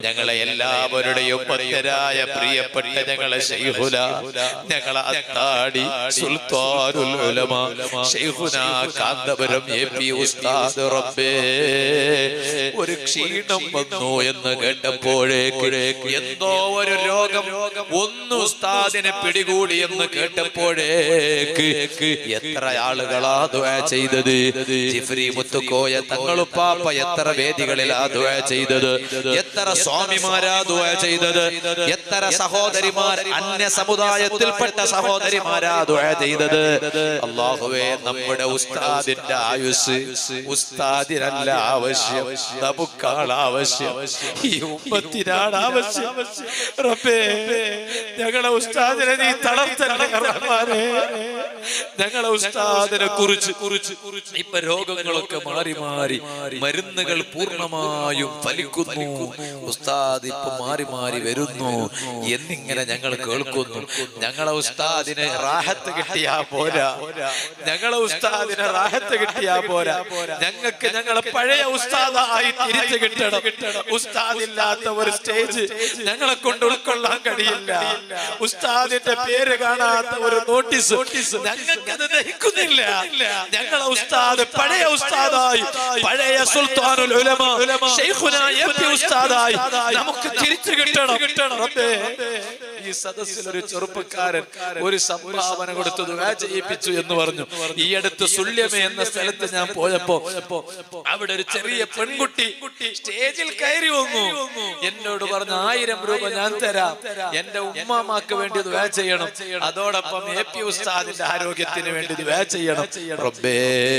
ഞങ്ങളെ എല്ലാവരുടെയും പത്യരായ പ്രിയപ്പെട്ട ഞങ്ങളെ ശൈഹുല ഞങ്ങളെ അത്താടി സുൽത്താനുൽ ഉലമ ശൈഖുന കാന്തപുരം എ പി ഉസ്താദ് റബ്ബേ ഒരു ക്ഷീണം വന്നു എന്ന് കേട്ടപ്പോഴേക്ക് എന്തോ ഒരു രോഗം ഒന്ന് ഉസ്താദിനെ പിടികൂടി എന്ന് കേട്ടപ്പോഴേക്ക് എത്ര ആളുകളാ ദുആ ചെയ്തത് ജിഫ്രി മുത്തുക്കോയ തങ്ങളുപ്പാപ്പ എത്ര വേദികളിലാ ദുആ ചെയ്തത് എത്ര സ്വാമിമാരാ ദുആ ചെയ്തത് എത്ര സഹോദരിമാർ അന്യ സമുദായത്തിൽപ്പെട്ട സഹോദരിമാരാ ദുആ ചെയ്തത് അള്ളാഹുവേ നമ്മുടെ ഉസ്താദിന്റെ ആയുസ് ഉസ്താദിനല്ല ആവശ്യം നമുക്കാണ് ആവശ്യം ഈ ഉമ്മത്തിനാണ് ആവശ്യം റബ്ബേ ഞങ്ങളെ ഉസ്താദിനെ നീ തളർത്തല്ലേ റഹ്മാനേ ഞങ്ങളെ ഉസ്താദിനെ കുറിച്ച് കുറിച്ച് ഇപ്പൊ രോഗങ്ങളൊക്കെ മാറി മാറി മരുന്നുകൾ പൂർണ്ണമായും ഫലിക്കുന്നു ഉസ്താദ് ഇപ്പൊ മാറി മാറി വരുന്നു എന്നിങ്ങനെ ഞങ്ങൾ കേൾക്കുന്നു ഞങ്ങളെ ഉസ്താദിന് റാഹത്ത് കിട്ടിയാ പോരാ ഞങ്ങളെ ഉസ്താദിന് റാഹത്ത് കിട്ടിയാ പോരാ ഞങ്ങൾക്ക് ഞങ്ങളെ പഴയ ഉസ്താദായി തിരിച്ചു കിട്ടണം ഉസ്താദില്ലാത്ത ഒരു സ്റ്റേജ് ഞങ്ങളെ കൊണ്ട് ഉൾക്കൊള്ളാൻ കഴിയില്ല ഉസ്താദിന്റെ പേര് കാണാത്ത ഒരു നോട്ടീസ് ഞങ്ങൾക്കത് ദഹിക്കുന്നില്ല ഞങ്ങളെ ഉസ്താദ് പഴയ ഉസ്താദായി പഴയ സുൽത്താനുൽ ഉലമ ശൈഖുന എം പി ഉസ്താദായി നമുക്ക് തിരിച്ചു കിട്ടണം റബ്ബേ ഈ സദസ്സിൽ ഒരു ചെറുപ്പക്കാരൻ ഒരു സംഭാവന കൊടുത്തു ദുആ ചെയ്യിപ്പിച്ചു എന്ന് പറഞ്ഞു ഈ അടുത്ത് സുല്യമേ എന്ന സ്ഥലത്ത് ഞാൻ പോയപ്പോ അവിടെ ഒരു ചെറിയ പെൺകുട്ടി സ്റ്റേജിൽ കയറി വന്നു എന്നോട് പറഞ്ഞു ആയിരം രൂപ ഞാൻ തരാം എന്റെ ഉമ്മാമാക്ക് വേണ്ടി ദുആ ചെയ്യണം അതോടൊപ്പം എ പി ഉസ്താദിന്റെ ആരോഗ്യത്തിന് വേണ്ടി ദുആ ചെയ്യണം റബ്ബേ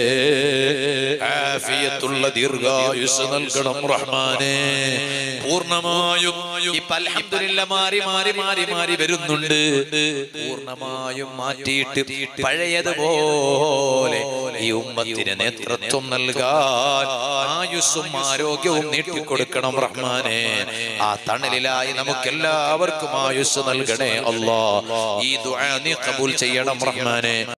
ആഫിയത്തുള്ള ദീർഘായുസ് നൽകണം റഹ്മാനേ പൂർണ്ണമായും ഇപ്പൊ അൽഹംദുലില്ലാ മാറി മാറി മാറി മാറി വരുന്നുണ്ട് പൂർണ്ണമായും മാറ്റിയിട്ട് പഴയതുപോലെ ഈ ഉമ്മത്തിന് നേതൃത്വം നൽകാൻ ആയുസ്സും ആരോഗ്യവും നീട്ടിക്കൊടുക്കണം റഹ്മാനെ ആ തണലിലായി നമുക്ക് എല്ലാവർക്കും ആയുസ് നൽകണേ അല്ലാ ഈ ദുആ നീ കബൂൽ ചെയ്യണം റഹ്മാനെ